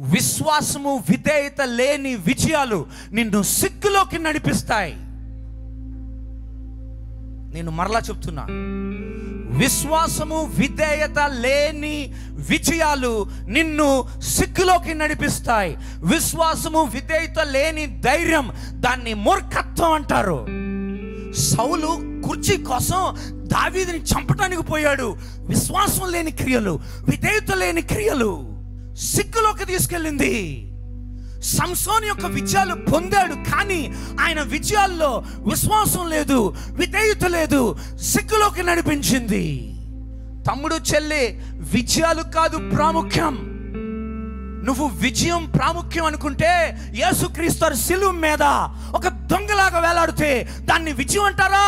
విశ్వాసము విధేయత లేని విజయాలు నిన్ను సిగ్గులోకి నడిపిస్తాయి నేను మరలా చెప్తున్నా విశ్వాసము విధేయత లేని విజయాలు నిన్ను సిగ్గులోకి నడిపిస్తాయి విశ్వాసము విధేయత లేని ధైర్యం దాన్ని మూర్ఖత్వం అంటారు సౌలు కుర్చీ కోసం దావీదిని చంపడానికి పోయాడు విశ్వాసం లేని క్రియలు విధేయత లేని క్రియలు సిగ్గులోకి తీసుకెళ్ళింది సంసోన్ యొక్క విజయాలు పొందాడు కానీ ఆయన విజయాల్లో విశ్వాసం లేదు విధేయత లేదు సిగ్గులోకి నడిపించింది తమ్ముడు చెల్లి విజయాలు కాదు ప్రాముఖ్యం నువ్వు విజయం ప్రాముఖ్యం అనుకుంటే యేసుక్రీస్తు శిలువ మీద ఒక దొంగలాగా వేలాడితే దాన్ని విజయం అంటారా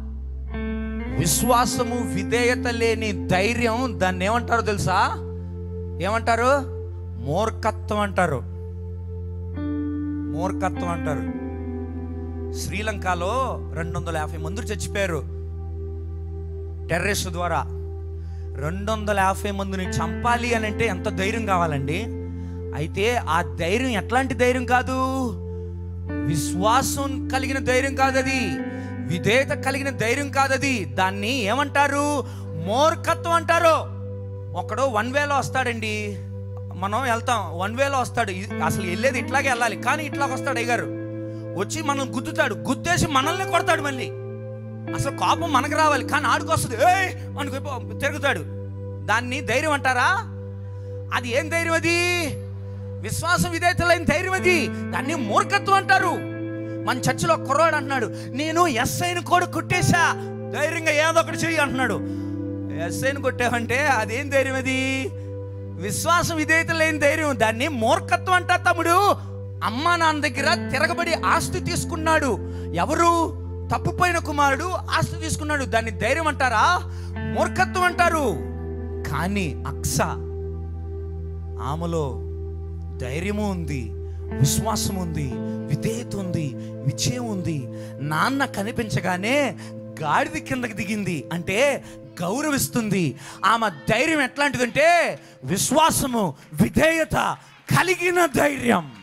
విశ్వాసము విధేయత లేని ధైర్యం దాన్ని ఏమంటారో తెలుసా ఏమంటారు మూర్ఖత్వం అంటారు మూర్ఖత్వం అంటారు శ్రీలంకలో రెండు వందల యాభై మంది చచ్చిపోయారు టెర్రరిస్ట్ ద్వారా రెండు వందల యాభై మందిని చంపాలి అని అంటే ఎంత ధైర్యం కావాలండి అయితే ఆ ధైర్యం ఎట్లాంటి ధైర్యం కాదు విశ్వాసం కలిగిన ధైర్యం కాదది విధేయత కలిగిన ధైర్యం కాదది దాన్ని ఏమంటారు మూర్ఖత్వం అంటారు ఒకడు వన్ వేలో వస్తాడండి మనం వెళ్తాం వన్ వేలో వస్తాడు ఇ- అసలు వెళ్ళేది ఇట్లాగే వెళ్ళాలి కానీ ఇట్లాగ వస్తాడు అయ్యగారు వచ్చి మనం గుద్దుతాడు గుద్దేసి మనల్ని కొడతాడు మళ్ళీ అసలు కోపం మనకు రావాలి కానీ ఆడికి వస్తుంది ఏయ్ మనకు తిరుగుతాడు దాన్ని ధైర్యం అంటారా అది ఏం ధైర్యం అది విశ్వాసం విధేయత లేని ధైర్యం అది దాన్ని మూర్ఖత్వం అంటారు మన చర్చిలో కుర్రాడు అంటున్నాడు నేను ఎస్ఐని కూడా కొట్టేశా ధైర్యంగా ఏదో ఒకటి చెయ్యి అంటున్నాడు ఎస్ఐని కొట్టావంటే అదేం ధైర్యం అది విశ్వాసం విధేయత లేని ధైర్యం దాన్ని మూర్ఖత్వం అంటారు తమ్ముడు అమ్మా నాన్న దగ్గర తిరగబడి ఆస్తి తీసుకున్నాడు ఎవరు తప్పుపోయిన కుమారుడు ఆస్తి తీసుకున్నాడు దాన్ని ధైర్యం అంటారా మూర్ఖత్వం అంటారు కానీ అక్స ఆమెలో ధైర్యము ఉంది విశ్వాసం ఉంది విధేయత ఉంది విజయం ఉంది నాన్న కనిపించగానే గాడిద కిందకి దిగింది అంటే గౌరవిస్తుంది ఆమె ధైర్యం ఎట్లాంటిదంటే విశ్వాసము విధేయత కలిగిన ధైర్యం